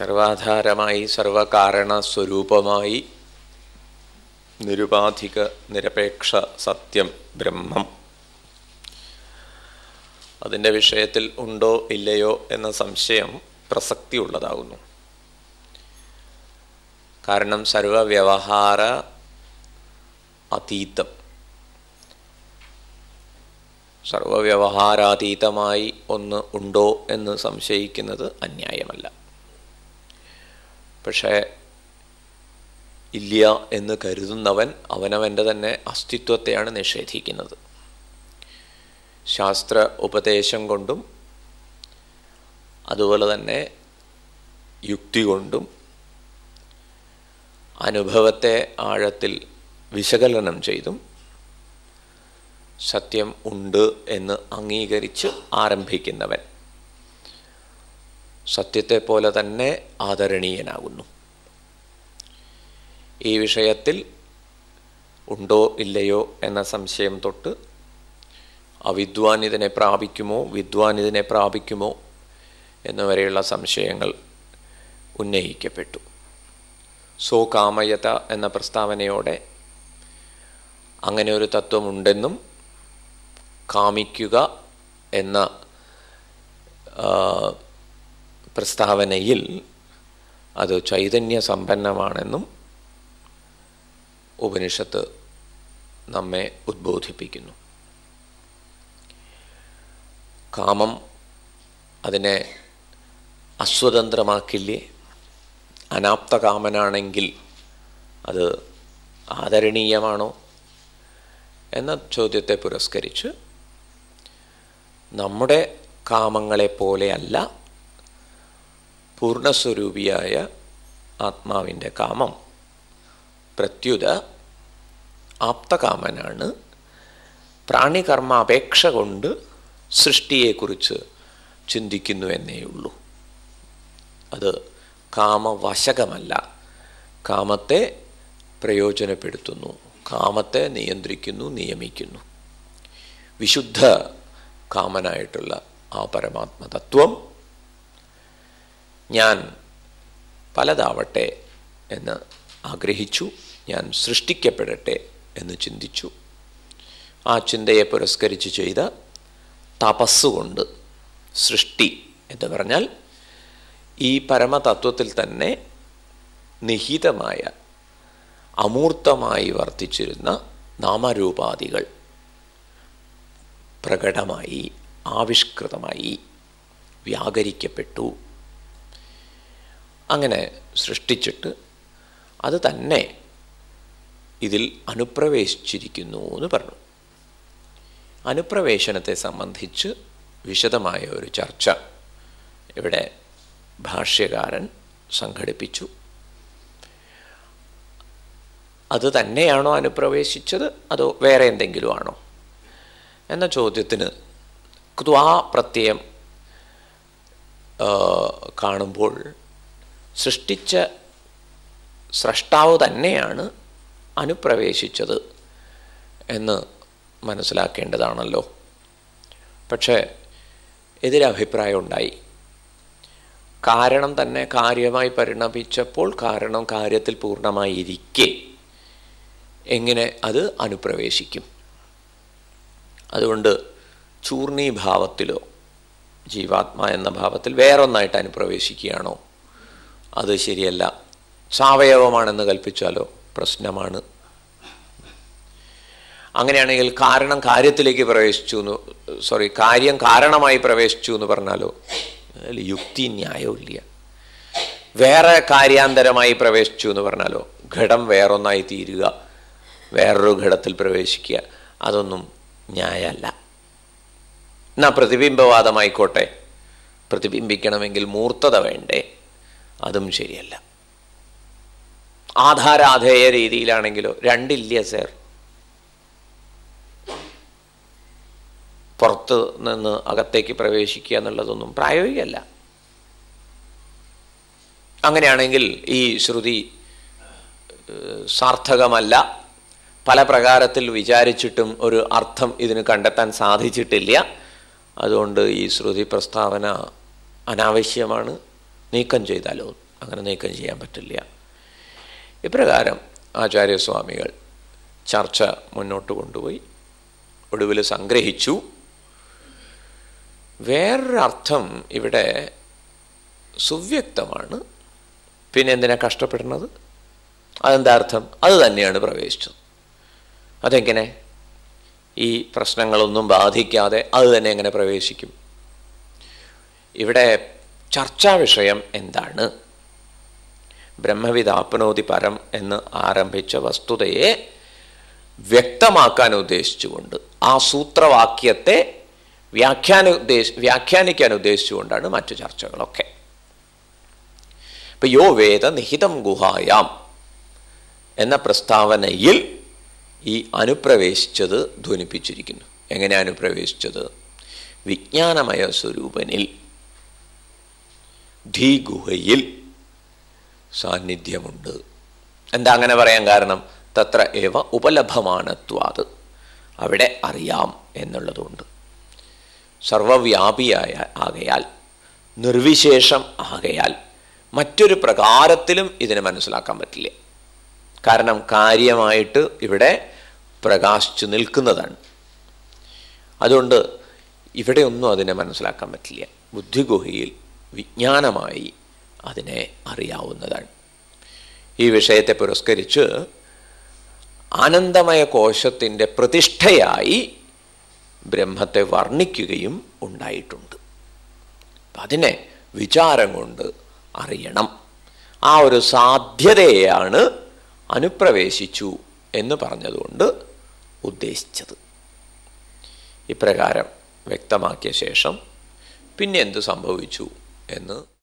സർവാധാരമായി സർവകാരണ സ്വരൂപമായി നിരുപാധിക നിരപേക്ഷ സത്യം ബ്രഹ്മം അതിൻ്റെ വിഷയത്തിൽ ഉണ്ടോ ഇല്ലയോ എന്ന സംശയം പ്രസക്തിയുള്ളതാകുന്നു കാരണം സർവവ്യവഹാര അതീതം സർവവ്യവഹാരാതീതമായി ഒന്ന് ഉണ്ടോ എന്ന് സംശയിക്കുന്നത് അന്യായമല്ല പക്ഷേ ഇല്ല എന്ന് കരുതുന്നവൻ അവനവൻ്റെ തന്നെ അസ്തിത്വത്തെയാണ് നിഷേധിക്കുന്നത് ശാസ്ത്ര ഉപദേശം കൊണ്ടും അതുപോലെ തന്നെ യുക്തി കൊണ്ടും അനുഭവത്തെ ആഴത്തിൽ വിശകലനം ചെയ്തും സത്യം ഉണ്ട് എന്ന് അംഗീകരിച്ച് ആരംഭിക്കുന്നവൻ സത്യത്തെ പോലെ തന്നെ ആദരണീയനാകുന്നു ഈ വിഷയത്തിൽ ഉണ്ടോ ഇല്ലയോ എന്ന സംശയം തൊട്ട് അവിദ്വാൻ ഇതിനെ പ്രാപിക്കുമോ വിദ്വാൻ ഇതിനെ പ്രാപിക്കുമോ എന്നുവരെയുള്ള സംശയങ്ങൾ ഉന്നയിക്കപ്പെട്ടു സോ കാമയത എന്ന പ്രസ്താവനയോടെ അങ്ങനെ ഒരു തത്വമുണ്ടെന്നും കാമിക്കുക എന്ന പ്രസ്താവനയിൽ അത് ചൈതന്യ സമ്പന്നമാണെന്നും ഉപനിഷത്ത് നമ്മെ ഉദ്ബോധിപ്പിക്കുന്നു കാമം അതിനെ അസ്വതന്ത്രമാക്കില്ലേ അനാപ്തകാമനാണെങ്കിൽ അത് ആദരണീയമാണോ എന്ന ചോദ്യത്തെ പുരസ്കരിച്ച് നമ്മുടെ കാമങ്ങളെ പോലെയല്ല പൂർണ്ണസ്വരൂപിയായ ആത്മാവിൻ്റെ കാമം പ്രത്യുത ആപ്തകാമനാണ് പ്രാണികർമ്മ അപേക്ഷ കൊണ്ട് സൃഷ്ടിയെക്കുറിച്ച് ചിന്തിക്കുന്നു എന്നേ ഉള്ളൂ അത് കാമവശകമല്ല കാമത്തെ പ്രയോജനപ്പെടുത്തുന്നു കാമത്തെ നിയന്ത്രിക്കുന്നു നിയമിക്കുന്നു വിശുദ്ധ കാമനായിട്ടുള്ള ആ പരമാത്മതത്വം ഞാൻ പലതാവട്ടെ എന്ന് ആഗ്രഹിച്ചു ഞാൻ സൃഷ്ടിക്കപ്പെടട്ടെ എന്ന് ചിന്തിച്ചു ആ ചിന്തയെ പുരസ്കരിച്ച് ചെയ്ത തപസ്സുകൊണ്ട് സൃഷ്ടി എന്ന് പറഞ്ഞാൽ ഈ പരമതത്വത്തിൽ തന്നെ നിഹിതമായ അമൂർത്തമായി വർത്തിച്ചിരുന്ന നാമരൂപാദികൾ പ്രകടമായി ആവിഷ്കൃതമായി വ്യാകരിക്കപ്പെട്ടു അങ്ങനെ സൃഷ്ടിച്ചിട്ട് അത് തന്നെ ഇതിൽ അനുപ്രവേശിച്ചിരിക്കുന്നു എന്ന് പറഞ്ഞു അനുപ്രവേശനത്തെ സംബന്ധിച്ച് വിശദമായ ഒരു ചർച്ച ഇവിടെ ഭാഷ്യകാരൻ സംഘടിപ്പിച്ചു അത് തന്നെയാണോ അനുപ്രവേശിച്ചത് അതോ വേറെ എന്തെങ്കിലും ആണോ എന്ന ചോദ്യത്തിന് ക്വാ പ്രത്യയം കാണുമ്പോൾ സൃഷ്ടിച്ച സ്രഷ്ടാവ് തന്നെയാണ് അനുപ്രവേശിച്ചത് എന്ന് മനസ്സിലാക്കേണ്ടതാണല്ലോ പക്ഷേ എതിരഭിപ്രായം ഉണ്ടായി കാരണം തന്നെ കാര്യമായി പരിണമിച്ചപ്പോൾ കാരണം കാര്യത്തിൽ പൂർണ്ണമായി ഇരിക്കെ എങ്ങനെ അത് അനുപ്രവേശിക്കും അതുകൊണ്ട് ചൂർണീഭാവത്തിലോ ജീവാത്മ എന്ന ഭാവത്തിൽ വേറൊന്നായിട്ട് അനുപ്രവേശിക്കുകയാണോ അത് ശരിയല്ല സാവയവമാണെന്ന് കൽപ്പിച്ചാലോ പ്രശ്നമാണ് അങ്ങനെയാണെങ്കിൽ കാരണം കാര്യത്തിലേക്ക് പ്രവേശിച്ചു എന്ന് സോറി കാര്യം കാരണമായി പ്രവേശിച്ചു എന്ന് പറഞ്ഞാലോ അതിൽ യുക്തി ന്യായമില്ല വേറെ കാര്യാന്തരമായി പ്രവേശിച്ചു എന്ന് പറഞ്ഞാലോ ഘടം വേറൊന്നായി തീരുക വേറൊരു ഘടത്തിൽ പ്രവേശിക്കുക അതൊന്നും ന്യായമല്ല എന്നാ പ്രതിബിംബവാദമായിക്കോട്ടെ പ്രതിബിംബിക്കണമെങ്കിൽ മൂർത്തത വേണ്ടേ അതും ശരിയല്ല ആധാരാധേയ രീതിയിലാണെങ്കിലോ രണ്ടില്ല സർ പുറത്ത് നിന്ന് അകത്തേക്ക് പ്രവേശിക്കുക എന്നുള്ളതൊന്നും പ്രായോഗികമല്ല അങ്ങനെയാണെങ്കിൽ ഈ ശ്രുതി സാർത്ഥകമല്ല പല പ്രകാരത്തിൽ വിചാരിച്ചിട്ടും ഒരു അർത്ഥം ഇതിന് കണ്ടെത്താൻ സാധിച്ചിട്ടില്ല അതുകൊണ്ട് ഈ ശ്രുതി പ്രസ്താവന അനാവശ്യമാണ് നീക്കം ചെയ്താലോ അങ്ങനെ നീക്കം ചെയ്യാൻ പറ്റില്ല ഇപ്രകാരം ആചാര്യസ്വാമികൾ ചർച്ച മുന്നോട്ട് കൊണ്ടുപോയി ഒടുവിൽ സംഗ്രഹിച്ചു വേറൊരർത്ഥം ഇവിടെ സുവ്യക്തമാണ് പിന്നെ എന്തിനാ കഷ്ടപ്പെടുന്നത് അതെന്താ അർത്ഥം അത് തന്നെയാണ് പ്രവേശിച്ചത് അതെങ്ങനെ ഈ പ്രശ്നങ്ങളൊന്നും ബാധിക്കാതെ അത് തന്നെ എങ്ങനെ പ്രവേശിക്കും ഇവിടെ ചർച്ചാ വിഷയം എന്താണ് ബ്രഹ്മവിദാപ്നോതി പരം എന്ന് ആരംഭിച്ച വസ്തുതയെ വ്യക്തമാക്കാൻ ഉദ്ദേശിച്ചുകൊണ്ട് ആ സൂത്രവാക്യത്തെ വ്യാഖ്യാന ഉദ്ദേശ വ്യാഖ്യാനിക്കാൻ ഉദ്ദേശിച്ചുകൊണ്ടാണ് മറ്റു ചർച്ചകളൊക്കെ ഇപ്പൊ യോ വേദ നിഹിതം ഗുഹായാം എന്ന പ്രസ്താവനയിൽ ഈ അനുപ്രവേശിച്ചത് ധ്വനിപ്പിച്ചിരിക്കുന്നു എങ്ങനെ അനുപ്രവേശിച്ചത് വിജ്ഞാനമയ സ്വരൂപനിൽ ധീഗുഹയിൽ സാന്നിധ്യമുണ്ട് എന്താ അങ്ങനെ പറയാൻ കാരണം തത്ര ഏവ ഉപലഭമാനത്വാത് അവിടെ അറിയാം എന്നുള്ളതുകൊണ്ട് സർവവ്യാപിയായ ആകയാൽ നിർവിശേഷം ആകയാൽ മറ്റൊരു പ്രകാരത്തിലും ഇതിനെ മനസ്സിലാക്കാൻ പറ്റില്ല കാരണം കാര്യമായിട്ട് ഇവിടെ പ്രകാശിച്ചു നിൽക്കുന്നതാണ് അതുകൊണ്ട് ഇവിടെ ഒന്നും അതിനെ മനസ്സിലാക്കാൻ പറ്റില്ല ബുദ്ധിഗുഹയിൽ വിജ്ഞാനമായി അതിനെ അറിയാവുന്നതാണ് ഈ വിഷയത്തെ പുരസ്കരിച്ച് ആനന്ദമയ കോശത്തിൻ്റെ പ്രതിഷ്ഠയായി ബ്രഹ്മത്തെ വർണ്ണിക്കുകയും ഉണ്ടായിട്ടുണ്ട് അതിനെ വിചാരം കൊണ്ട് അറിയണം ആ ഒരു സാധ്യതയാണ് അനുപ്രവേശിച്ചു എന്ന് പറഞ്ഞതുകൊണ്ട് ഉദ്ദേശിച്ചത് ഇപ്രകാരം വ്യക്തമാക്കിയ ശേഷം പിന്നെ എന്ത് സംഭവിച്ചു എന്ന്